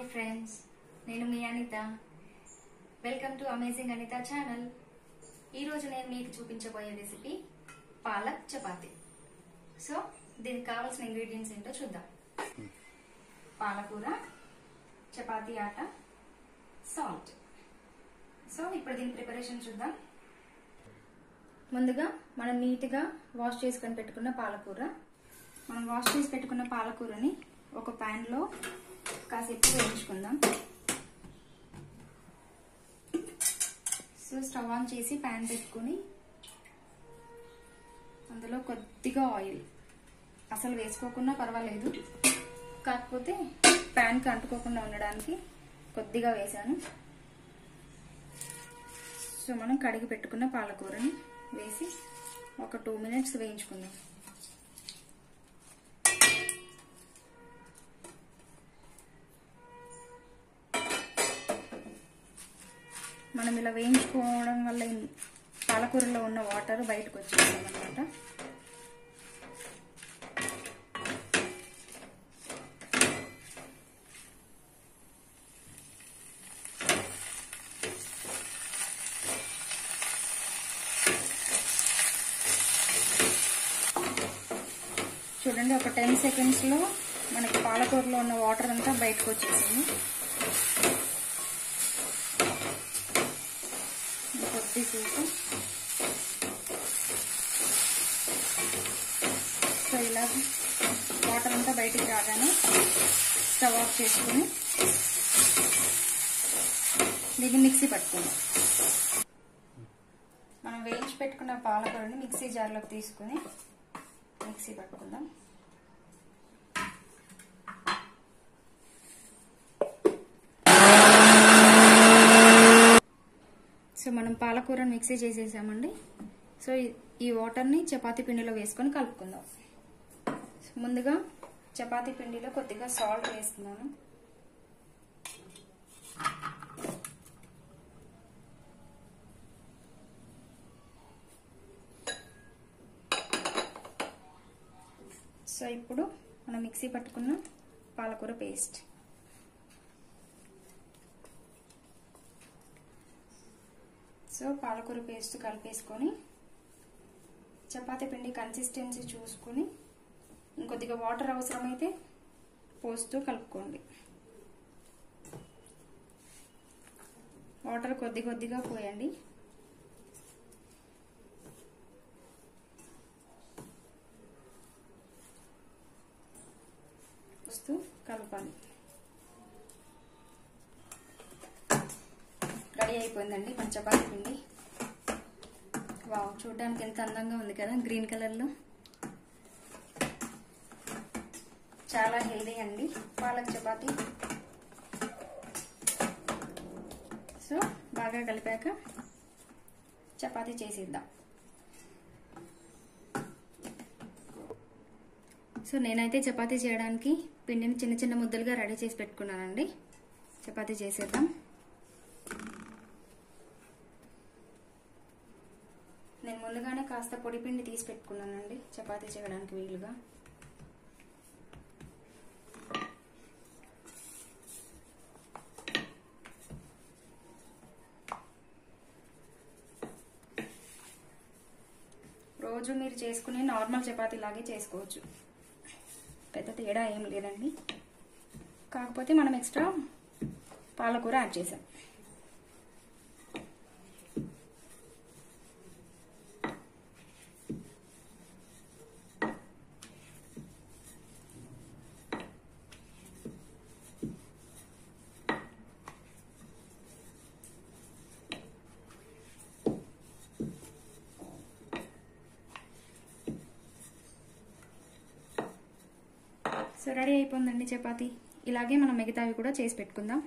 friends నేను మీ Anitha welcome to amazing Anitha channel ఈరోజు నేను మీకు చూపించబోయే రెసిపీ పాలక్ చపాతి సో దీనికి కావాల్సిన ఇంగ్రీడియంట్స్ ఏంటో చూద్దాం పాలకూర చపాతీ ఆట సాల్ట్ సో ఇప్పుడు దీని ప్రిపరేషన్ చూద్దాం ముందుగా మనం నీట్గా వాష్ చేసుకొని పెట్టుకున్న పాలకూర మనం వాష్ చేసి పెట్టుకున్న పాలకూరని ఒక ప్యాన్లో కాసేపు వేయించుకుందాం సో స్టవ్ ఆన్ చేసి ప్యాన్ పెట్టుకుని అందులో కొద్దిగా ఆయిల్ అసలు వేసుకోకుండా పర్వాలేదు కాకపోతే ప్యాన్కి అంటుకోకుండా ఉండడానికి కొద్దిగా వేసాను సో మనం కడిగి పెట్టుకున్న పాలకూరని వేసి ఒక టూ మినిట్స్ వేయించుకుందాం మనం ఇలా వేయించుకోవడం వల్ల పాలకూరలో ఉన్న వాటర్ బయటకు వచ్చేస్తాం అనమాట చూడండి ఒక టెన్ సెకండ్స్లో మనకి పాలకూరలో ఉన్న వాటర్ అంతా బయటకు వచ్చేసింది కొద్దిసేపు సో ఇలా వాటర్ అంతా బయటికి రాగానే స్టవ్ ఆఫ్ చేసుకుని దీన్ని మిక్సీ పట్టుకుందాం మనం వేయించి పెట్టుకున్న పాలకూరని మిక్సీ జార్లోకి తీసుకుని మిక్సీ పట్టుకుందాం సో మనం పాలకూరని మిక్సీ చేసేసామండి సో ఈ వాటర్ని చపాతీ పిండిలో వేసుకొని కలుపుకుందాం ముందుగా చపాతీ పిండిలో కొద్దిగా సాల్ట్ వేస్తున్నాను సో ఇప్పుడు మనం మిక్సీ పట్టుకున్న పాలకూర పేస్ట్ సో పాలకూర పేస్ట్ కలిపేసుకొని చపాతీ పిండి కన్సిస్టెన్సీ చూసుకుని ఇంకొద్దిగా వాటర్ అవసరమైతే పోస్తూ కలుపుకోండి వాటర్ కొద్ది కొద్దిగా పోయండి పోస్తూ కలపాలి రెడీ అయిపోయిందండి మన చపాతీ పిండి వావ్ చూడడానికి ఎంత అందంగా ఉంది కదా గ్రీన్ కలర్లో చాలా హెల్దీ అండి పాలక్ చపాతీ సో బాగా కలిపాక చపాతీ చేసేద్దాం సో నేనైతే చపాతీ చేయడానికి పిండిని చిన్న చిన్న ముద్దలుగా రెడీ చేసి పెట్టుకున్నానండి చపాతీ చేసేద్దాం నేను ముందుగానే కాస్త పొడి పిండి తీసి పెట్టుకున్నానండి చపాతీ చేయడానికి వీలుగా రోజు మీరు చేసుకునే నార్మల్ చపాతీ లాగే చేసుకోవచ్చు పెద్ద తేడా ఏం లేదండి కాకపోతే మనం ఎక్స్ట్రా పాలకూర యాడ్ చేసాం సో రెడీ అయిపోయిందండి చపాతి ఇలాగే మనం మిగతావి కూడా చేసి పెట్టుకుందాం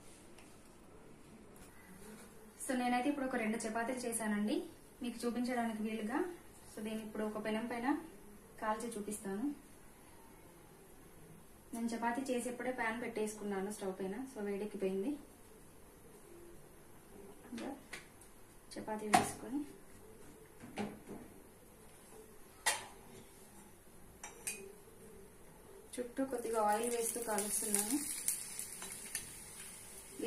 సో నేనైతే ఇప్పుడు ఒక రెండు చపాతీలు చేశానండి మీకు చూపించడానికి వీలుగా సో దీన్ని ఇప్పుడు ఒక పెనం పైన కాల్చి చూపిస్తాను నేను చపాతీ చేసేప్పుడే ప్యాన్ పెట్టేసుకున్నాను స్టవ్ పైన సో వేడెక్కిపోయింది చపాతీ వేసుకొని చుట్టూ కొద్దిగా ఆయిల్ వేస్తూ కాలుస్తున్నాను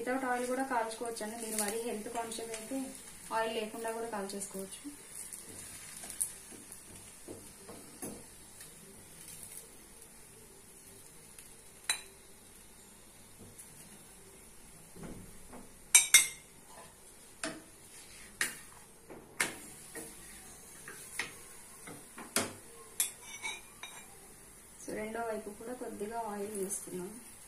వితౌట్ ఆయిల్ కూడా కాల్చుకోవచ్చు అండి మీరు మరీ హెల్త్ కాన్షియస్ అయితే ఆయిల్ లేకుండా కూడా కాల్చేసుకోవచ్చు సో రెండో వైపు కూడా కొద్దిగా ఆయిల్ వేస్తున్నాం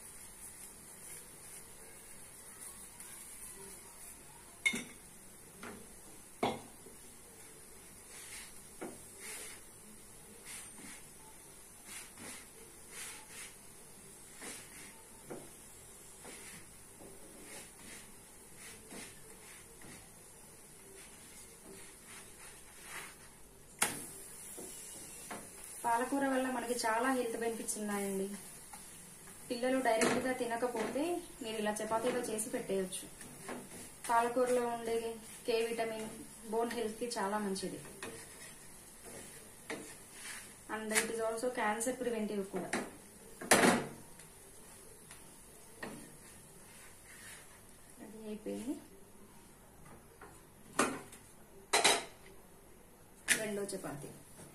పాలకూర వల్ల మనకి చాలా హెల్త్ బెనిఫిట్స్ ఉన్నాయండి పిల్లలు డైరెక్ట్ గా తినకపోతే మీరు ఇలా చపాతీలో చేసి పెట్టేయచ్చు పాలకూరలో ఉండే కే విటమిన్ బోన్ హెల్త్ కి చాలా మంచిది and it is also cancer preventive కూడా రెడీ అయిపోయింది రెండో చపాతీ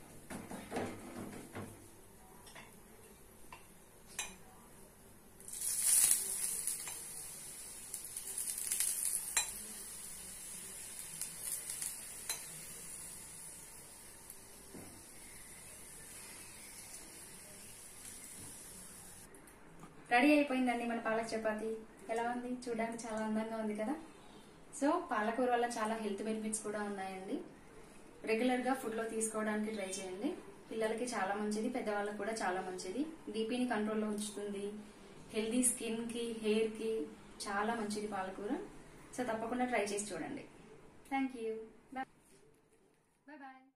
రెడీ అయిపోయిందండి మన పాలక్ చపాతి ఎలా ఉంది చూడడానికి చాలా అందంగా ఉంది కదా సో పాలకూర వల్ల చాలా హెల్త్ బెనిఫిట్స్ కూడా ఉన్నాయండి రెగ్యులర్ గా ఫుడ్ లో తీసుకోవడానికి ట్రై చేయండి పిల్లలకి చాలా మంచిది పెద్దవాళ్ళకి కూడా చాలా మంచిది బీపీని కంట్రోల్లో ఉంచుతుంది హెల్దీ స్కిన్ కి హెయిర్ కి చాలా మంచిది పాలకూర సో తప్పకుండా ట్రై చేసి చూడండి థ్యాంక్ యూ బాయ్ బాయ్